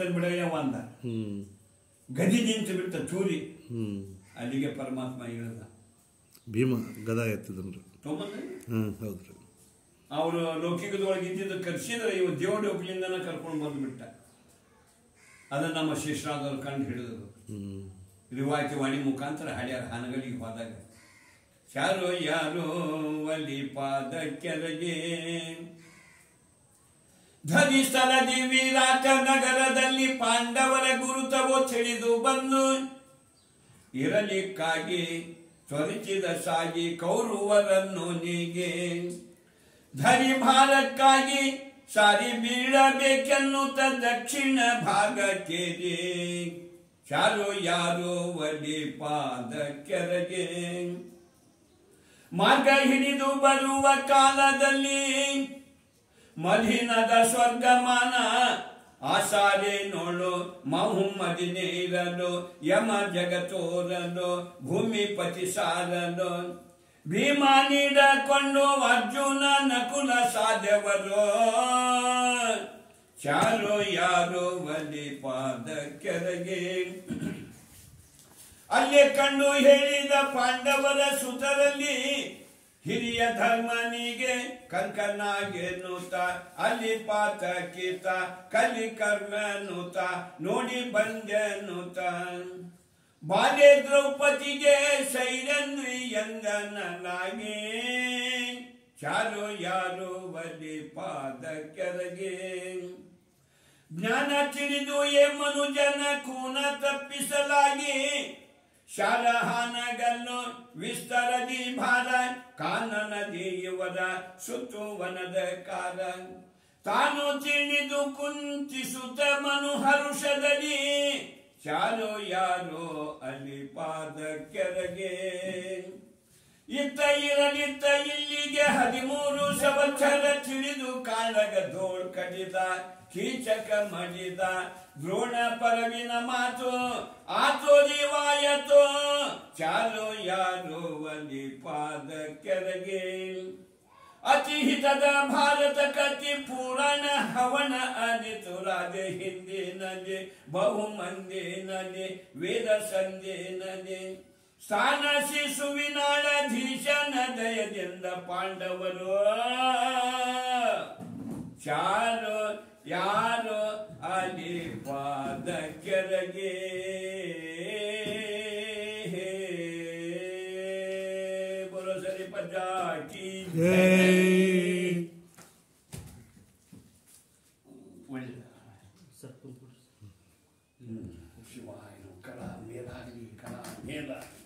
ತಂದು ಬಿಡಯ್ಯವ ಅಂದ ಹ್ಮ್ ಗದಿ ನಿಂತು ಬಿಟ್ಟ ಚೂರಿ ಹ್ಮ್ ಅಲ್ಲಿಗೆ ಪರಮಾತ್ಮ ಇಳಿದ ಭೀಮ ಗದ ಎತ್ತಿದನ್ರಿ ತೊಗೊಂಬಂದ್ರೆ ಹ್ಮ್ ಹೌದ್ರಿ ಅವರು ಲೌಕಿಕದೊಳಗೆ ಇದ್ದಿದ್ದು ಕರ್ಸಿದ್ರೆ ಇವ ದೇವಡೋಕ್ಲಿಂದನ ಕರ್ಕೊಂಡು ಬಂದ್ಬಿಟ್ಟ ಅದನ್ನ ನಮ್ಮ ಶಿಷ್ಯರಾದವ್ರು ಕಂಡು ಹಿಡಿದ್ರು ಹ್ಮ್ ರಿವಾಯತಿ ವಾಣಿ ಮುಖಾಂತರ ಹಾಡ್ಯಾರ ಹಾನಗಲಿಗೆ ಹೋದಾಗ ಯಾರೋ ಯಾರೋ ಒಲಿ ಪಾದ ಕೆಳಗೆ ಧನಿಸ್ಥಳದಿ ವಿರಾಟ ನಗರದಲ್ಲಿ ಪಾಂಡವರ ಗುರುತವೋ ತಿಳಿದು ಬಂದು ಇರಲಿಕ್ಕಾಗಿ ತ್ವರಿಸಿದ ಸಾಗಿ ಕೌರವರನ್ನು ನೀಗೆ ಧರಿ ಭಾರಕ್ಕಾಗಿ ಸಾರಿ ಬೀಳಬೇಕೆನ್ನುತ್ತ ದಕ್ಷಿಣ ಭಾಗಕ್ಕೆ ಚಾರೋ ಯಾರೋ ಒಲಿ ಪಾದ ಕೆಳಗೆ ಮಾರ್ಗ ಹಿಡಿದು ಬರುವ ಕಾಲದಲ್ಲಿ ಮಲಿನದ ಸ್ವರ್ಗಮಾನ ಆಸಾರೆ ನೋಳು ಮಹುಮ್ಮದಿನೇರಲು ಯಮ ಜಗತೋರಲು ಭೂಮಿಪತಿ ಸಾರಲು ಭೀಮ ನೀಡಕೊಂಡು ಅರ್ಜುನ ನಕುಲ ಸಾಧ್ಯವರು ಚಾರೋ ಯಾರೋ ಒಲಿ ಪಾದ ಕೆಳಗೆ ಅಲ್ಲೇ ಕಂಡು ಹೇಳಿದ ಪಾಂಡವರ ಸುತರಲ್ಲಿ ಹಿರಿಯ ಧರ್ಮನಿಗೆ ಕಂಕನಾಗೆ ನೂತ ಅಲ್ಲಿ ಪಾತ ಕೀತ ಕಲಿ ಕರ್ಮ ನೂತ ನೋಡಿ ಬಂದೆ ನೂತ ಬಾಲ್ಯ ದ್ರೌಪದಿಗೆ ಸೈರನ್ವಿ ಎಂದನಾಗಿ ಚಾರೋ ಯಾರೋ ಬಲಿ ಪಾದ ಕೆಳಗೆ ಜ್ಞಾನ ತಿಳಿದು ಎ ಮನುಜನ ಕೂನ ತಪ್ಪಿಸಲಾಗಿ ಶಾರಹಾನಗಲ್ಲು ವಿಸ್ತರದಿ ಭಾರ ಕಾನನ ದೇವರ ಸುತ್ತುವನದ ಕಾರ ತಾನು ತಿಳಿದು ಕುಂತಿಸುತ್ತ ಮನು ಹರುಷದಲ್ಲಿ ಚಾರೋ ಯಾರೋ ಅಲ್ಲಿ ಪಾದ ಕೆಳಗೆ ಇತ್ತ ಇರಲಿತ್ತ ಇಲ್ಲಿಗೆ ಹದಿಮೂರು ಸಂವತ್ಸರ ತಿಳಿದು ಕಾಳಗ ಧೋಳ್ ಕಡಿದ ಕೀಚಕ ಮಡಿದ ದ್ರೋಣ ಪರವಿನ ಮಾತು ಆತೋ ದಿವಾಯತೋ ಚಾಲೋ ಯಾರೋ ಒಲಿ ಪಾದ ಕೆಳಗೆ ಅತಿ ಹಿತದ ಭಾರತ ಕತಿ ಪುರಾಣ ಹವನ ಅನಿತು ರಾಜ ಹಿಂದಿನಲ್ಲಿ ಬಹು ಮಂದಿನಲ್ಲಿ ವೇದ ಸಂಧಿನಲ್ಲಿ ಸ್ಥಾನ ಶಿಶುವಿನಾಳಧೀಶನ ದಯದಿಂದ ಪಾಂಡವರು ಚಾರೋ ಯಾರೋ ಅಲ್ಲಿ ಪಾದ ಕೆಳಗೆ ಬರೋ ಸರಿ ಪಜಾಕಿ ಜೈ ಒಳ್ಳೆಯದ ಶಿವಾಯ ಕಲಾ ಮೇಲಾಗಲಿ ಕಲಾ ಮೇಲಾಗಲಿ